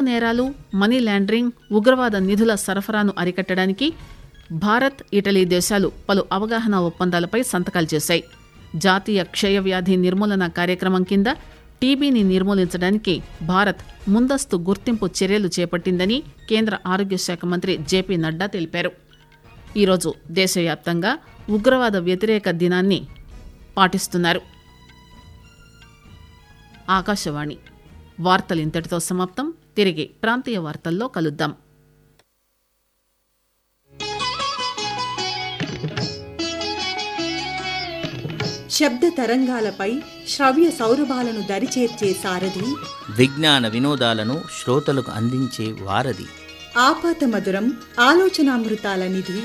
నేరాలు money laundering ఉగ్రవాద నిధుల సరఫరాను అరికట్టడానికి భారత్ ఇటలీ దేశాలు పలు అవగాహన ఒప్పందాలపై సంతకాలు చేశాయి జాతీయ క్షయవ్యాధి నిర్మూలన కార్యక్రమం కింద టీబీని నిర్మూలించడానికి భారత్ ముందస్తు గుర్తింపు చర్యలు చేపట్టిందని కేంద్ర ఆరోగ్య శాఖ మంత్రి జేపీ నడ్డా తెలిపారు ఈరోజు దేశవ్యాప్తంగా ఉగ్రవాద వ్యతిరేక దినాన్ని పాటిస్తున్నారు ఆకాశవాణి వార్తలు ఇంతటితో సమాప్తం తిరిగి ప్రాంతీయ వార్తల్లో కలుద్దాం శబ్ద తరంగాలపై శ్రవ్య సౌరభాలను దరిచేర్చే సారథి విజ్ఞాన వినోదాలను శ్రోతలకు అందించే వారధి ఆపాత మధురం ఆలోచనామృతాల నిధి